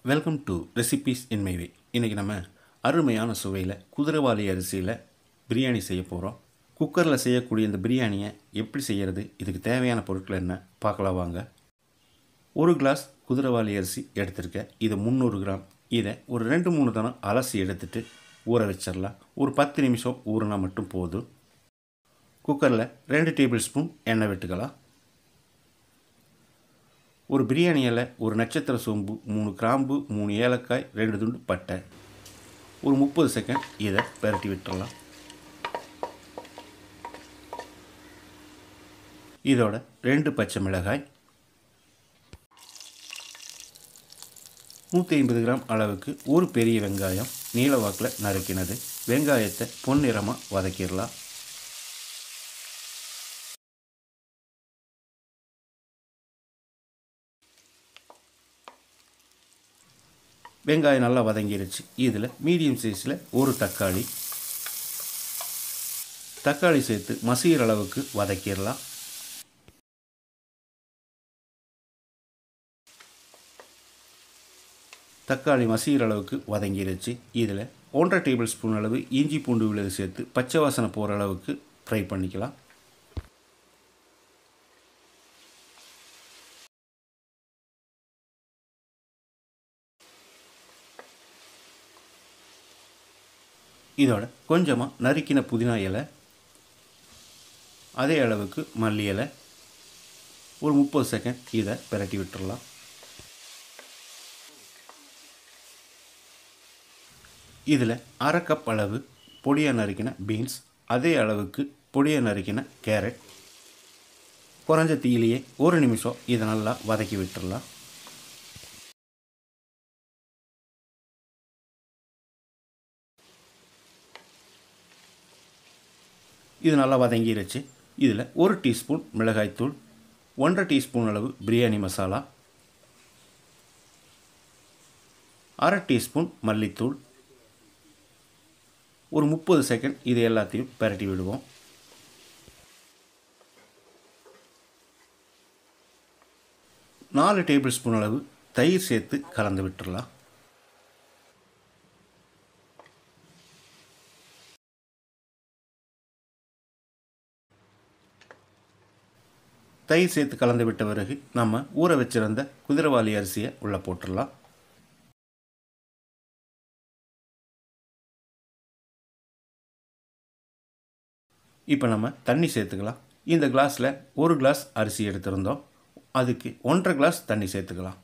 welcome to recipes in my way இன்றைக்கி நம்ம அருமையான சுவையில் குதிரைவாலி அரிசியில் பிரியாணி செய்ய போகிறோம் குக்கரில் செய்யக்கூடிய இந்த பிரியாணியை எப்படி செய்கிறது இதுக்கு தேவையான பொருட்கள் என்ன பார்க்கலாம் வாங்க ஒரு கிளாஸ் குதிரைவாலி அரிசி எடுத்திருக்கேன் இது முந்நூறு கிராம் இதை ஒரு ரெண்டு மூணு தரம் அலசி எடுத்துட்டு ஊற வச்சிடலாம் ஒரு பத்து நிமிஷம் ஊறினா மட்டும் போதும் குக்கரில் ரெண்டு டேபிள் ஸ்பூன் எண்ணெய் விட்டுக்கலாம் ஒரு பிரியாணி இலை ஒரு நட்சத்திர சோம்பு மூணு கிராம்பு மூணு ஏலக்காய் ரெண்டு துண்டு பட்டை ஒரு முப்பது செகண்ட் இதை பெரட்டி விட்டுறலாம் இதோட ரெண்டு பச்சை மிளகாய் நூற்றி ஐம்பது கிராம் அளவுக்கு ஒரு பெரிய வெங்காயம் நீல வாக்கில் நறுக்கினது வெங்காயத்தை பொன்னிறமாக வதக்கிடலாம் வெங்காயம் நல்லா வதங்கிருச்சு இதில் மீடியம் சைஸில் ஒரு தக்காளி தக்காளி சேர்த்து மசிகிற அளவுக்கு வதக்கிடலாம் தக்காளி மசிகிற அளவுக்கு வதங்கிருச்சு இதில் ஒன்றரை டேபிள் ஸ்பூன் அளவு இஞ்சி பூண்டு விழுது சேர்த்து பச்சை வாசனை போகிற அளவுக்கு ஃப்ரை பண்ணிக்கலாம் இதோட கொஞ்சமாக நறுக்கின புதினா இலை அதே அளவுக்கு மல்லி இலை ஒரு முப்பது செகண்ட் இதை பிரட்டி விட்டுறலாம் இதில் அரை கப் அளவு பொடியாக நறுக்கின பீன்ஸ் அதே அளவுக்கு பொடியாக நறுக்கின கேரட் குறைஞ்ச தீயிலேயே ஒரு நிமிஷம் இதை நல்லா வதக்கி விட்டுறலாம் இது நல்லா வதங்கிருச்சு இதில் ஒரு டீஸ்பூன் மிளகாய்த்தூள் ஒன்றரை டீஸ்பூன் அளவு பிரியாணி மசாலா அரை டீஸ்பூன் மல்லித்தூள் ஒரு முப்பது செகண்ட் இது எல்லாத்தையும் பரட்டி விடுவோம் நாலு டேபிள் ஸ்பூன் அளவு தயிர் சேர்த்து கலந்து விட்டுடலாம் தயிர் சேர்த்து கலந்து விட்ட பிறகு நம்ம ஊற வச்சிருந்த குதிரைவாலி அரிசியை உள்ளே போட்டுடலாம் இப்போ நம்ம தண்ணி சேர்த்துக்கலாம் இந்த கிளாஸில் ஒரு கிளாஸ் அரிசி எடுத்திருந்தோம் அதுக்கு ஒன்றரை கிளாஸ் தண்ணி சேர்த்துக்கலாம்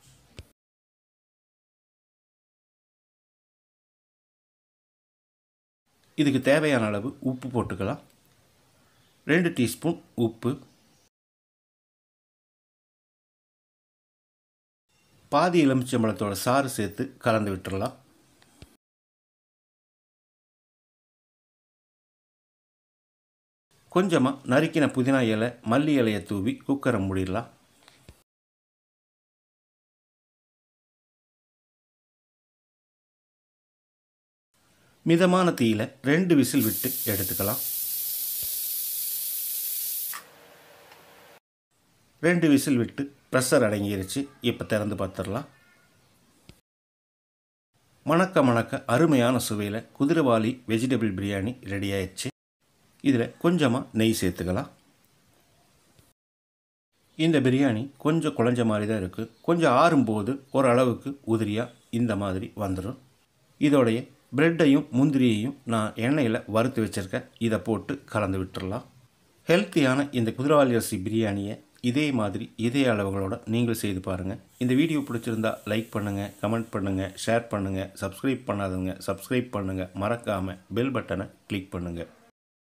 இதுக்கு தேவையான அளவு உப்பு போட்டுக்கலாம் ரெண்டு டீஸ்பூன் உப்பு பாதி எலுமிச்சம்பழத்தோட சாறு சேர்த்து கலந்து விட்டுறலாம் கொஞ்சமாக நறுக்கின புதினா இலை மல்லி இலையை தூவி குக்கரை மூடிடலாம் மிதமான தீயில் ரெண்டு விசில் விட்டு எடுத்துக்கலாம் ரெண்டு விசில் விட்டு ப்ரெஷர் அடங்கிருச்சு இப்போ திறந்து பார்த்துடலாம் மணக்க மணக்க அருமையான சுவையில் குதிரைவாலி வெஜிடபிள் பிரியாணி ரெடி ஆயிடுச்சு இதில் கொஞ்சமாக நெய் சேர்த்துக்கலாம் இந்த பிரியாணி கொஞ்சம் குழஞ்ச மாதிரி தான் இருக்குது கொஞ்சம் ஆறும்போது ஓரளவுக்கு உதிரியாக இந்த மாதிரி வந்துடும் இதோடைய ப்ரெட்டையும் முந்திரியையும் நான் எண்ணெயில் வறுத்து வச்சுருக்கேன் இதை போட்டு கலந்து விட்டுடலாம் ஹெல்த்தியான இந்த குதிரைவாலி அரிசி பிரியாணியை இதே மாதிரி இதே அளவுகளோட நீங்கள் செய்து பாருங்கள் இந்த வீடியோ பிடிச்சிருந்தா லைக் பண்ணுங்கள் கமெண்ட் பண்ணுங்கள் ஷேர் பண்ணுங்கள் சப்ஸ்கிரைப் பண்ணாதவங்க சப்ஸ்கிரைப் பண்ணுங்கள் மறக்காமல் பெல் பட்டனை கிளிக் பண்ணுங்கள்